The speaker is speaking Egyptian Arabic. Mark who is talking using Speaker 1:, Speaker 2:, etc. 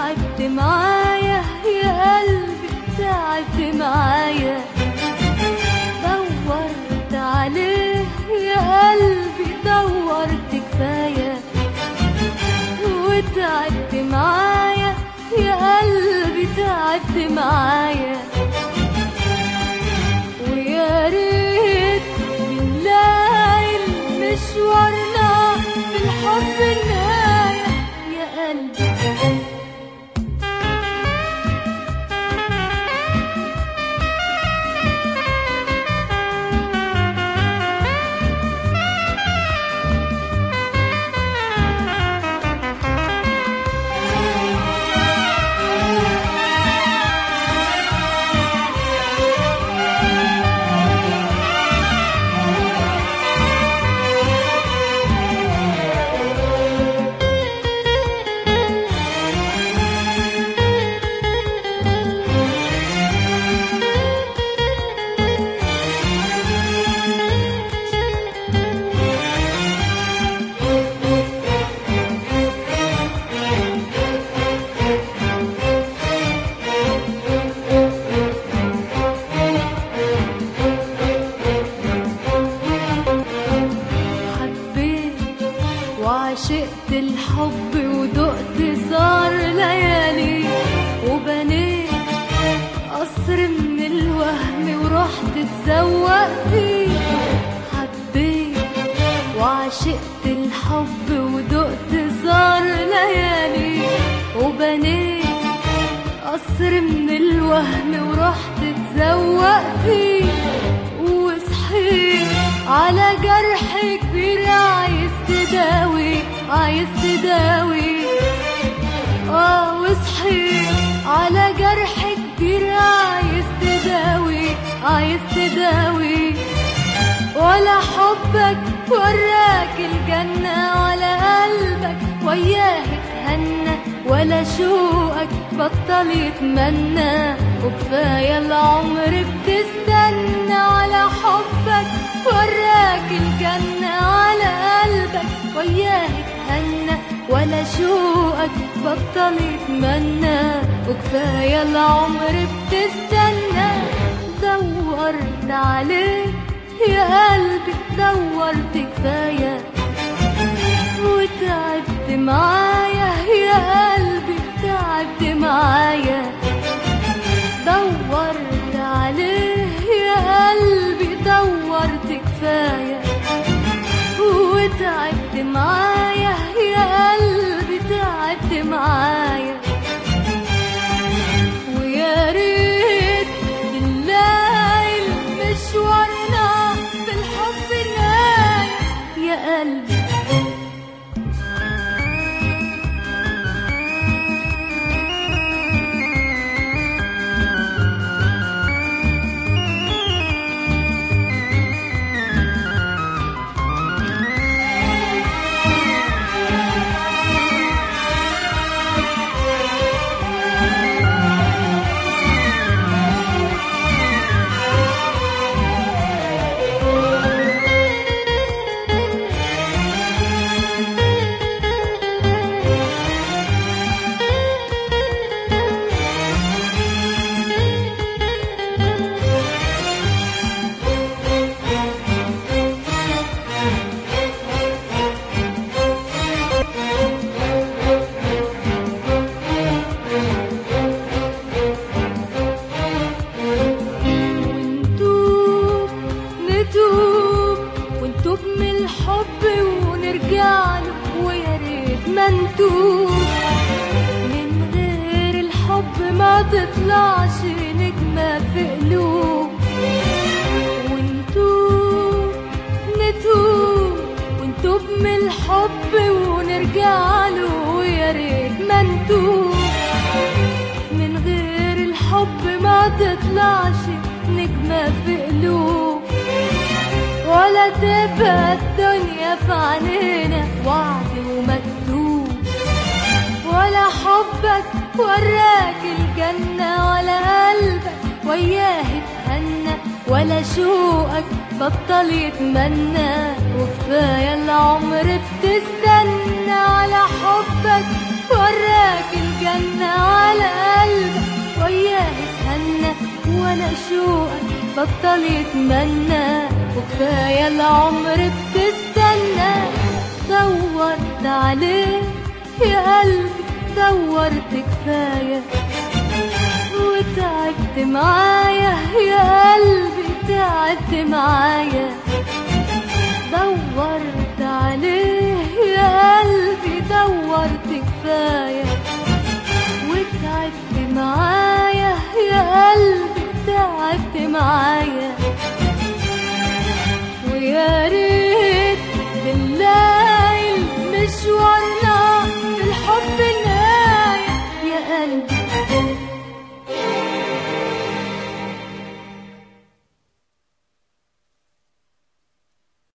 Speaker 1: تعبت معايا يا قلبي تعبت معايا دورت عليه يا قلبي دورت كفاية وتعبت معايا يا قلبي تعبت معايا ويا ريت بنلاقي مشوارنا في الحب النهاية يا قلبي حبيت وعشقت الحب ودقت صار ليالي وبنيت قصر من الوهم ورحت اتسوق فيه حبيت وعشقت الحب ودقت صار ليالي وبنيت قصر من الوهم ورحت اتسوق فيه وصحيت على جرح كبير عايز تداوي عايز تداوي اه وصحيت على جرح كبير عايز تداوي عايز تداوي ولا حبك وراك الجنة ولا قلبك وياه اتهنى ولا شوقك بطل يتمنى وكفاية العمر بتستنى ولا حبك وراك الجنة ولا قلبك وياه اتهنى ولا شوقك بطل يتمنى وكفاية العمر بتستنى دورت عليه يا قلبي دورت كفاية وتعبت معايا يا قلبي تعبت معايا دورت عليه يا قلبي دورت كفاية وتعبت معايا يا قلبي تعبت معايا ويا ريت نلاقي مشوارنا في الحب نهاية يا قلبي ونتوب نتوب ونتوب من الحب ونرجع له ويا ريت ما نتوب من غير الحب ما تطلعش نجمة في قلوب ونتوب نتوب ونتوب من الحب ونرجع له ويا ريت ما نتوب من غير الحب ما تطلعش نجمة في قلوب ولا تبقى الدنيا في عينينا وعد ومكتوب ولا حبك وراك الجنة ولا قلبك وياه اتهنى ولا شوقك بطل يتمنى وكفاية العمر بتستنى على حبك وراك الجنة على قلبك وياه اتهنى وانا شوقك بطل يتمنى وكفاية العمر بتستنى دورت عليه يا قلبي دورت كفاية وتعبت معايا يا قلبي تعبت معايا دورت عليه يا قلبي دورت كفاية وتعبت معايا يا قلبي تعبت معايا ويا ريت